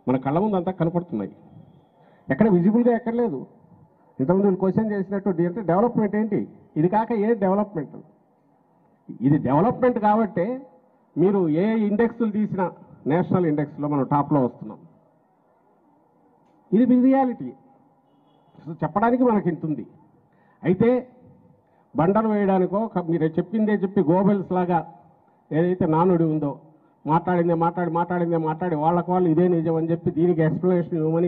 మన కళ్ళ ముందు అంతా కనపడుతున్నాయి ఎక్కడ విజిబుల్గా ఎక్కడ లేదు ఇంతకుముందు వీళ్ళు క్వశ్చన్ చేసినట్టు డి- అంటే డెవలప్మెంట్ ఏంటి ఇది కాక ఏ డెవలప్మెంట్ ఇది డెవలప్మెంట్ కాబట్టే మీరు ఏ ఇండెక్స్లు తీసినా నేషనల్ ఇండెక్స్లో మనం టాప్లో వస్తున్నాం ఇది రియాలిటీ సో చెప్పడానికి మనకి ఇంత ఉంది అయితే బండలు వేయడానికో క- మీరు చెప్పిందే చెప్పి గోబెల్స్ లాగా ఏదైతే నానుడి ఉందో మాట్లాడిందే మాట్లాడి మాట్లాడిందే మాట్లాడి వాళ్ళకు వాళ్ళు ఇదే నిజం అని చెప్పి దీనికి ఎక్స్ప్లెనేషన్ ఇవ్వమని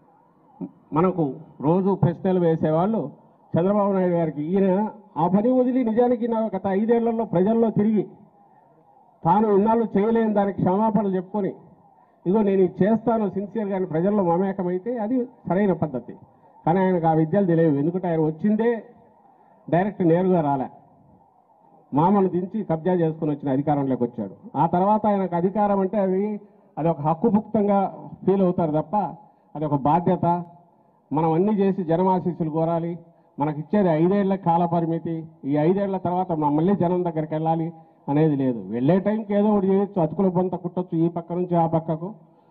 మనకు రోజు ప్రశ్నలు వేసేవాళ్ళు చంద్రబాబు నాయుడు గారికి ఈయన ఆ పని వదిలి నిజానికి నా గత ఐదేళ్లలో ప్రజల్లో తిరిగి తాను ఇన్నాళ్ళు చేయలేని దానికి క్షమాపణలు చెప్పుకొని ఇగో నేను ఇది చేస్తాను సిన్సియర్గా అని ప్రజల్లో మమేకమైతే అది సరైన పద్ధతి కానీ ఆయనకు ఆ విద్యలు తెలియవు ఎందుకంటే ఆయన వచ్చిందే డైరెక్ట్ నేరుగా రాలే మామను దించి కబ్జా చేసుకుని వచ్చిన అధికారంలోకి వచ్చాడు ఆ తర్వాత ఆయనకు అధికారం అంటే అది అది ఒక హక్కుభుక్తంగా ఫీల్ అవుతారు తప్ప అది ఒక బాధ్యత మనం అన్ని చేసి జనమాశీస్సులు కోరాలి మనకి ఇచ్చేది ఐదేళ్ల కాల పరిమితి ఈ ఐదేళ్ల తర్వాత మనం మళ్ళీ జనం దగ్గరికి వెళ్ళాలి అనేది లేదు వెళ్ళే టైంకి ఏదో ఒకటి చేయొచ్చు అతుకుల బొంత కుట్టొచ్చు ఈ పక్క నుంచి ఆ పక్కకు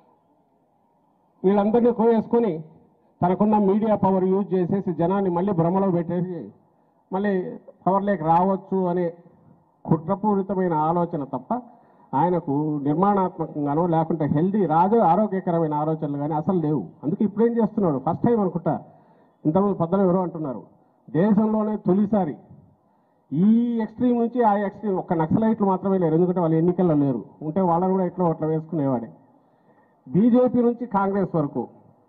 వీళ్ళందరినీ కోవేసుకొని తనకున్న మీడియా పవర్ యూజ్ చేసేసి జనాన్ని మళ్ళీ భ్రమలో పెట్టేసి మళ్ళీ పవర్లోకి రావచ్చు అనే కుట్రపూరితమైన ఆలోచన తప్ప ఆయనకు నిర్మాణాత్మకంగానో లేకుంటే హెల్దీ రాజు ఆరోగ్యకరమైన ఆలోచనలు కానీ అసలు లేవు అందుకే ఇప్పుడేం చేస్తున్నాడు ఫస్ట్ టైం అనుకుంటా ఇంతకుముందు పద్దలు ఎవరో అంటున్నారు దేశంలోనే తొలిసారి ఈ ఎక్స్ట్రీమ్ నుంచి ఆ ఎక్స్ట్రీమ్ ఒక్క నక్సలైట్లు మాత్రమే లేరు ఎందుకంటే వాళ్ళు ఎన్నికల్లో లేరు ఉంటే వాళ్ళని కూడా ఎట్లా అట్లా వేసుకునేవాడే బీజేపీ నుంచి కాంగ్రెస్ వరకు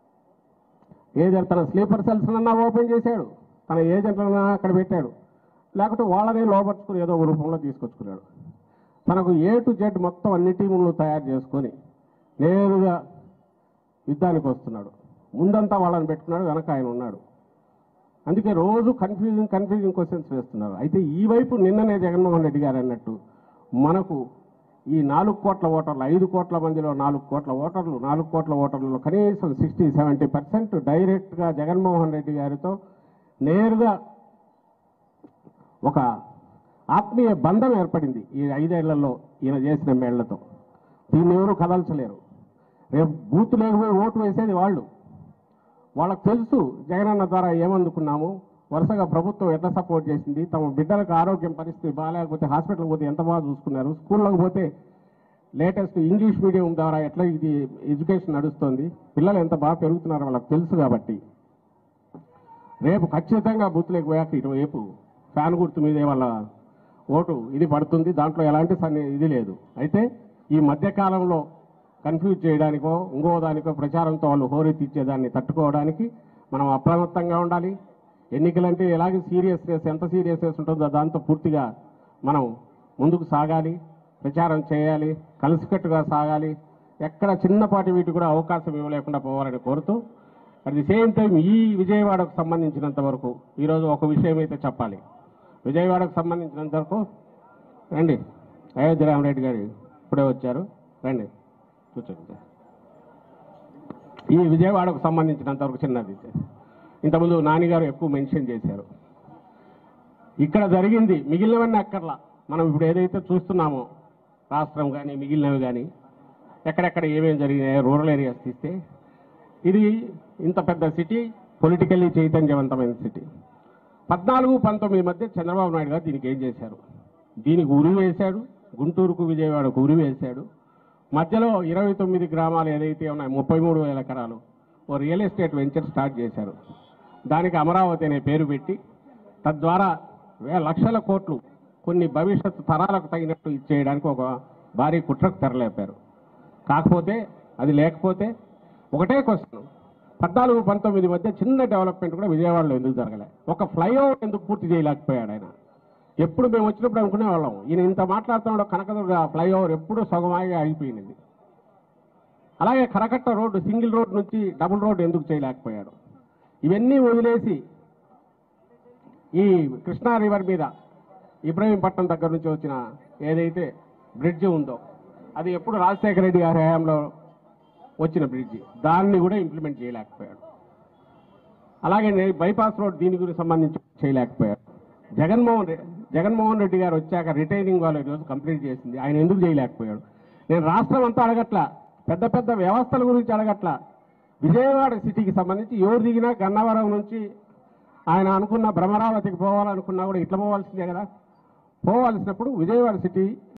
ఏదో తన స్లీపర్ సెల్స్ అన్నా ఓపెన్ చేశాడు తన ఏజెంట్లన్నా అక్కడ పెట్టాడు లేకపోతే వాళ్ళనే లోపరుచుకుని ఏదో ఒక రూపంలో తీసుకొచ్చుకున్నాడు తనకు ఏ టు జెడ్ మొత్తం అన్ని టీములను తయారు చేసుకొని నేరుగా యుద్ధానికి వస్తున్నాడు ముందంతా వాళ్ళని పెట్టుకున్నాడు వెనక ఆయన ఉన్నాడు అందుకే రోజు కన్ఫ్యూజింగ్ కన్ఫ్యూజింగ్ క్వశ్చన్స్ వేస్తున్నారు అయితే ఈ వైపు నిన్ననే జగన్మోహన్ రెడ్డి గారు అన్నట్టు మనకు ఈ నాలుగు కోట్ల ఓటర్లు ఐదు కోట్ల మందిలో నాలుగు కోట్ల ఓటర్లు నాలుగు కోట్ల ఓటర్లలో కనీసం సిక్స్టీ సెవెంటీ పర్సెంట్ డైరెక్ట్గా జగన్మోహన్ రెడ్డి గారితో నేరుగా ఒక ఆత్మీయ బంధం ఏర్పడింది ఈ ఐదేళ్లలో ఈయన చేసిన మేళ్లతో దీన్ని ఎవరు కదల్చలేరు రేపు బూత్ లేకపోయి ఓటు వేసేది వాళ్ళు వాళ్ళకు తెలుసు జగనన్న ద్వారా ఏమందుకున్నాము వరుసగా ప్రభుత్వం ఎట్లా సపోర్ట్ చేసింది తమ బిడ్డలకు ఆరోగ్యం పరిస్థితి బాగాలేకపోతే హాస్పిటల్కి పోతే ఎంత బాగా చూసుకున్నారు స్కూళ్ళకి పోతే లేటెస్ట్ ఇంగ్లీష్ మీడియం ద్వారా ఎట్లా ఇది ఎడ్యుకేషన్ నడుస్తుంది పిల్లలు ఎంత బాగా పెరుగుతున్నారో వాళ్ళకి తెలుసు కాబట్టి రేపు ఖచ్చితంగా బూత్లోకి పోయాక ఇటువైపు ఫ్యాన్ గుర్తు మీదే వాళ్ళ ఓటు ఇది పడుతుంది దాంట్లో ఎలాంటి సన్ని ఇది లేదు అయితే ఈ మధ్యకాలంలో కన్ఫ్యూజ్ చేయడానికో ఇంకో దానికో ప్రచారంతో వాళ్ళు హోరెత్తిచ్చేదాన్ని తట్టుకోవడానికి మనం అప్రమత్తంగా ఉండాలి ఎన్నికలంటే ఎలాగే సీరియస్నెస్ ఎంత సీరియస్నెస్ ఉంటుందో దాంతో పూర్తిగా మనం ముందుకు సాగాలి ప్రచారం చేయాలి కలిసికట్టుగా సాగాలి ఎక్కడ చిన్నపాటి వీటి కూడా అవకాశం ఇవ్వలేకుండా పోవాలని కోరుతూ అట్ ది సేమ్ టైం ఈ విజయవాడకు సంబంధించినంత వరకు ఈరోజు ఒక విషయం అయితే చెప్పాలి విజయవాడకు సంబంధించినంత వరకు రండి అయోధ్య రామరెడ్డి గారు ఇప్పుడే వచ్చారు రండి కూర్చోండి ఈ విజయవాడకు సంబంధించినంత వరకు చిన్నది ఇంతకుముందు నానిగారు ఎక్కువ మెన్షన్ చేశారు ఇక్కడ జరిగింది మిగిలినవన్నీ అక్కర్లా మనం ఇప్పుడు ఏదైతే చూస్తున్నామో రాష్ట్రం కానీ మిగిలినవి కానీ ఎక్కడెక్కడ ఏమేమి జరిగినాయో రూరల్ ఏరియాస్ తీస్తే ఇది ఇంత పెద్ద సిటీ పొలిటికల్లీ చైతన్యవంతమైన సిటీ పద్నాలుగు పంతొమ్మిది మధ్య చంద్రబాబు నాయుడు గారు దీనికి ఏం చేశారు దీనికి ఉరి వేశాడు గుంటూరుకు విజయవాడకు ఉరి వేశాడు మధ్యలో ఇరవై తొమ్మిది గ్రామాలు ఏదైతే ఉన్నాయో ముప్పై మూడు వేల ఎకరాలు ఓ రియల్ ఎస్టేట్ వెంచర్ స్టార్ట్ చేశారు దానికి అమరావతి అనే పేరు పెట్టి తద్వారా వే లక్షల కోట్లు కొన్ని భవిష్యత్తు తరాలకు తగినట్టు ఇచ్చేయడానికి ఒక భారీ కుట్రకు తెరలేపారు కాకపోతే అది లేకపోతే ఒకటే క్వశ్చన్ పద్నాలుగు పంతొమ్మిది మధ్య చిన్న డెవలప్మెంట్ కూడా విజయవాడలో ఎందుకు జరగలే ఒక ఫ్లైఓవర్ ఎందుకు పూర్తి చేయలేకపోయాడు ఆయన ఎప్పుడు మేము వచ్చినప్పుడు అనుకునే వాళ్ళం ఈయన ఇంత మాట్లాడుతున్నాడు కనకదుర్గ ఫ్లైఓవర్ ఎప్పుడు సగమాగా ఆగిపోయినది అలాగే కరకట్ట రోడ్డు సింగిల్ రోడ్ నుంచి డబుల్ రోడ్డు ఎందుకు చేయలేకపోయాడు ఇవన్నీ వదిలేసి ఈ కృష్ణా రివర్ మీద ఇబ్రహీంపట్నం దగ్గర నుంచి వచ్చిన ఏదైతే బ్రిడ్జ్ ఉందో అది ఎప్పుడు రాజశేఖర రెడ్డి గారి హయాంలో వచ్చిన బ్రిడ్జి దాన్ని కూడా ఇంప్లిమెంట్ చేయలేకపోయాడు అలాగే నే- బైపాస్ రోడ్ దీని గురించి సంబంధించి చేయలేకపోయాడు జగన్మోహన్ రెడ్డి జగన్మోహన్ రెడ్డి గారు వచ్చాక రిటైనింగ్ వాళ్ళు ఈరోజు కంప్లీట్ చేసింది ఆయన ఎందుకు చేయలేకపోయాడు నేను రాష్ట్రం అంతా అడగట్లా పెద్ద పెద్ద వ్యవస్థల గురించి అడగట్ల విజయవాడ సిటీకి సంబంధించి ఎవరు దిగినా గన్నవరం నుంచి ఆయన అనుకున్న భ్రమరావతికి పోవాలనుకున్నా కూడా ఇట్లా పోవాల్సిందే కదా పోవాల్సినప్పుడు విజయవాడ సిటీ